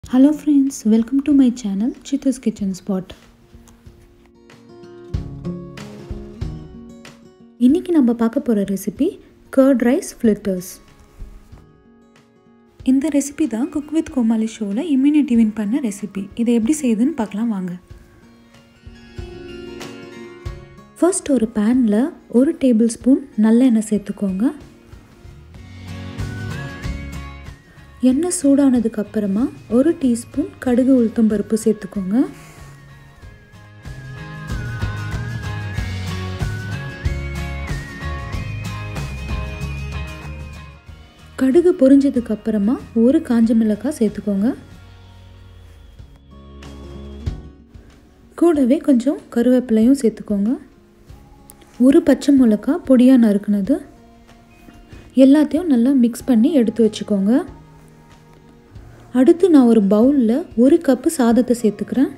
hello friends welcome to my channel Chithu's Kitchen Spot இன்றைக்கி நம்ம பார்க்க போகிற ரெசிபி கர்ட் ரைஸ் ஃப்ளிட்டர்ஸ் இந்த ரெசிபி தான் குக் வித் கோமாளி ஷோவில் இம்யூனிட்டி வின் பண்ண ரெசிபி இதை எப்படி செய்யுதுன்னு பார்க்கலாம் வாங்க ஃபர்ஸ்ட் ஒரு பேனில் ஒரு டேபிள் ஸ்பூன் நல்லெண்ணெய் சேர்த்துக்கோங்க எண்ணெய் சூடானதுக்கு அப்புறமா ஒரு டீஸ்பூன் கடுகு உளுத்தம் பருப்பு சேர்த்துக்கோங்க கடுகு பொரிஞ்சதுக்கு அப்புறமா ஒரு காஞ்ச மிளகாய் சேர்த்துக்கோங்க கூடவே கொஞ்சம் கருவேப்பிலையும் சேர்த்துக்கோங்க ஒரு பச்சை மிளகா பொடியாக நறுக்குனது எல்லாத்தையும் நல்லா மிக்ஸ் பண்ணி எடுத்து வச்சுக்கோங்க அடுத்து நான் ஒரு பவுலில் ஒரு கப்பு சாதத்தை சேர்த்துக்கிறேன்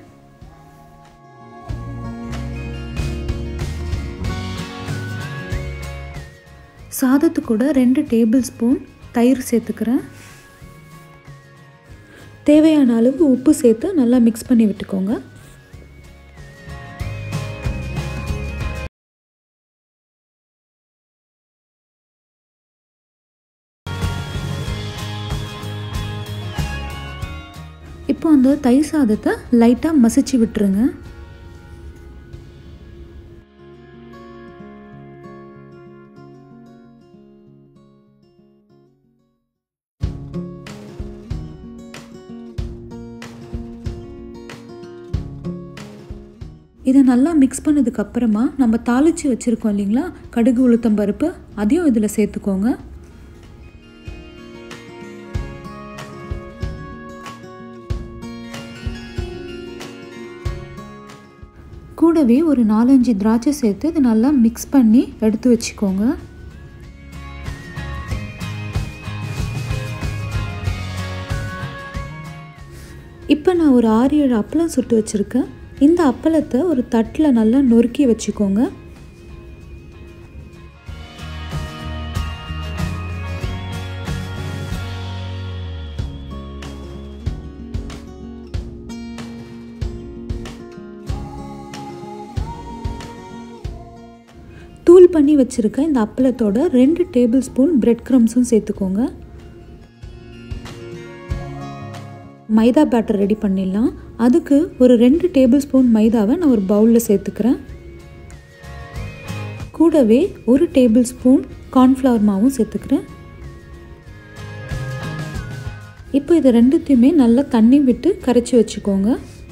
சாதத்து கூட ரெண்டு டேபிள் ஸ்பூன் தயிர் சேர்த்துக்கிறேன் தேவையான அளவு உப்பு சேர்த்து நல்லா மிக்ஸ் பண்ணி விட்டுக்கோங்க இப்போ அந்த தயிர் சாதத்தை லைட்டாக மசிச்சு விட்டுருங்க இதை நல்லா மிக்ஸ் பண்ணதுக்கு அப்புறமா நம்ம தாளித்து வச்சுருக்கோம் இல்லைங்களா கடுகு உளுத்தம் பருப்பு அதையும் இதில் சேர்த்துக்கோங்க கூடவே ஒரு நாலஞ்சு திராட்சை சேர்த்து இதை நல்லா மிக்ஸ் பண்ணி எடுத்து வச்சுக்கோங்க இப்போ நான் ஒரு ஆறு ஏழு அப்பளம் சுட்டு வச்சுருக்கேன் இந்த அப்பளத்தை ஒரு தட்டில் நல்லா நொறுக்கி வச்சுக்கோங்க தூள் பண்ணி வச்சுருக்க இந்த அப்பளத்தோட ரெண்டு டேபிள் ஸ்பூன் பிரெட் க்ரம்ஸும் சேர்த்துக்கோங்க மைதா பேட்டர் ரெடி பண்ணிடலாம் அதுக்கு ஒரு ரெண்டு டேபிள் ஸ்பூன் மைதாவை நான் ஒரு பவுலில் சேர்த்துக்கிறேன் கூடவே ஒரு டேபிள் ஸ்பூன் கார்ன்ஃப்ளவர் மாவும் சேர்த்துக்கிறேன் இப்போ இது ரெண்டுத்தையுமே நல்லா தண்ணி விட்டு கரைச்சி வச்சுக்கோங்க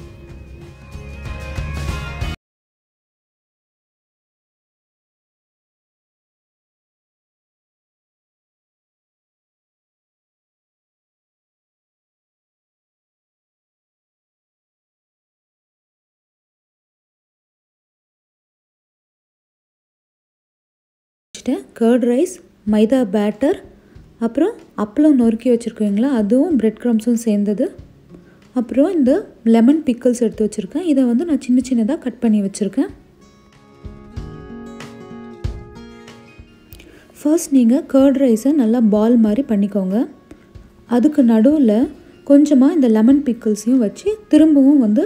வச்சுட்டேன் கர்ட் ரைஸ் மைதா பேட்டர் அப்புறம் அப்பளம் நொறுக்கி வச்சுருக்கீங்களா அதுவும் பிரெட் க்ரம்ஸும் சேர்ந்தது அப்புறம் இந்த லெமன் பிக்கிள்ஸ் எடுத்து வச்சுருக்கேன் இதை வந்து நான் சின்ன சின்னதாக கட் பண்ணி வச்சுருக்கேன் ஃபர்ஸ்ட் நீங்கள் கர்ட் ரைஸை நல்லா பால் மாதிரி பண்ணிக்கோங்க அதுக்கு நடுவில் கொஞ்சமாக இந்த லெமன் பிக்கிள்ஸையும் வச்சு திரும்பவும் வந்து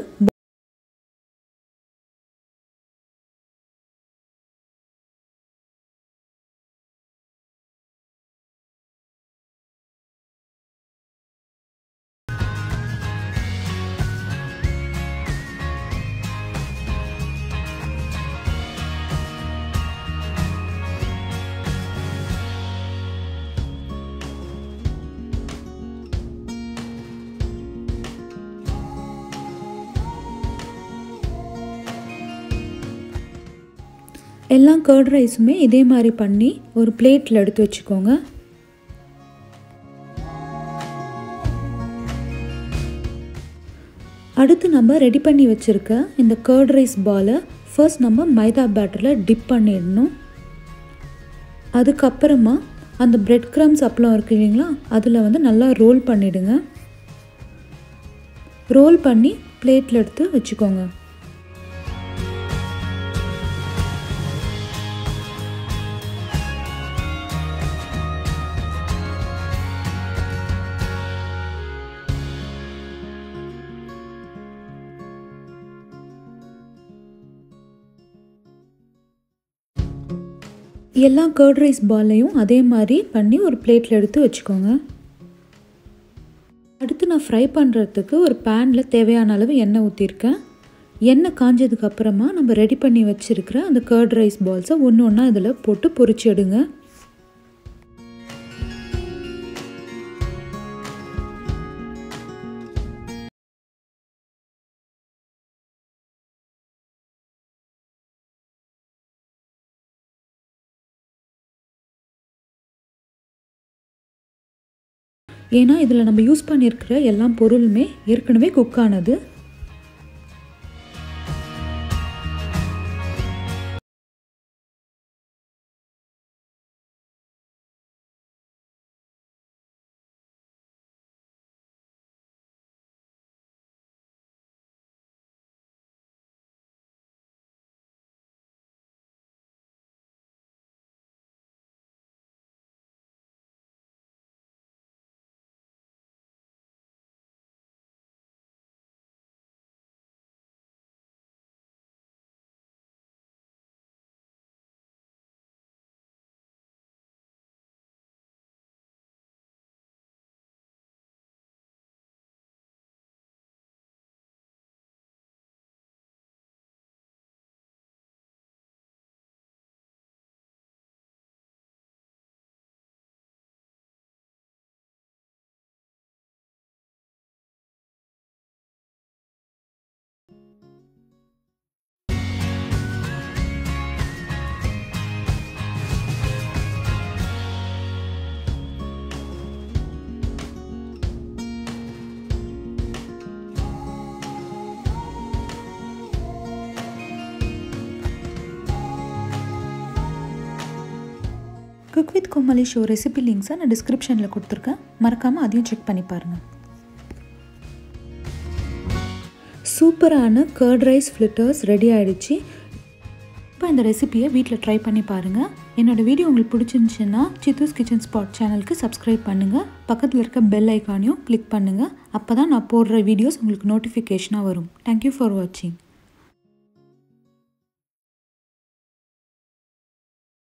எல்லா கர்ட் ரைஸுமே இதே மாதிரி பண்ணி ஒரு பிளேட்டில் எடுத்து வச்சுக்கோங்க அடுத்து நம்ம ரெடி பண்ணி வச்சுருக்க இந்த கர்ட் ரைஸ் பாலை ஃபர்ஸ்ட் நம்ம மைதா பேட்டரில் டிப் பண்ணிடணும் அதுக்கப்புறமா அந்த பிரெட் க்ரம்ஸ் அப்பளம் இருக்கு இல்லைங்களா அதில் வந்து நல்லா ரோல் பண்ணிவிடுங்க ரோல் பண்ணி பிளேட்டில் எடுத்து வச்சுக்கோங்க எல்லா கர்ட் ரைஸ் பால்லையும் அதே மாதிரி பண்ணி ஒரு பிளேட்டில் எடுத்து வச்சுக்கோங்க அடுத்து நான் ஃப்ரை பண்ணுறதுக்கு ஒரு பேனில் தேவையான அளவு எண்ணெய் ஊற்றிருக்கேன் எண்ணெய் காஞ்சதுக்கு அப்புறமா நம்ம ரெடி பண்ணி வச்சுருக்கிற அந்த கர்ட் ரைஸ் பால்ஸை ஒன்று ஒன்றா இதில் போட்டு பொரிச்சு எடுங்க ஏன்னா இதில் நம்ம யூஸ் பண்ணியிருக்கிற எல்லா பொருளுமே ஏற்கனவே குக் ஆனது Cook with Komali show recipe லிங்க்ஸை நான் டிஸ்கிரிப்ஷனில் கொடுத்துருக்கேன் மறக்காமல் அதையும் செக் பண்ணி பாருங்கள் சூப்பரான கர்ட் ரைஸ் ஃப்ளிட்டர்ஸ் ரெடி ஆகிடுச்சு இப்போ இந்த ரெசிபியை வீட்டில் ட்ரை பண்ணி பாருங்கள் என்னோடய வீடியோ உங்களுக்கு பிடிச்சிருந்துச்சுன்னா சித்தூஸ் கிச்சன் ஸ்பாட் சேனலுக்கு சப்ஸ்கிரைப் பண்ணுங்கள் பக்கத்தில் இருக்க பெல் ஐக்கானையும் கிளிக் பண்ணுங்கள் அப்போ தான் நான் போடுற வீடியோஸ் உங்களுக்கு நோட்டிஃபிகேஷனாக வரும் தேங்க்யூ ஃபார் வாட்சிங்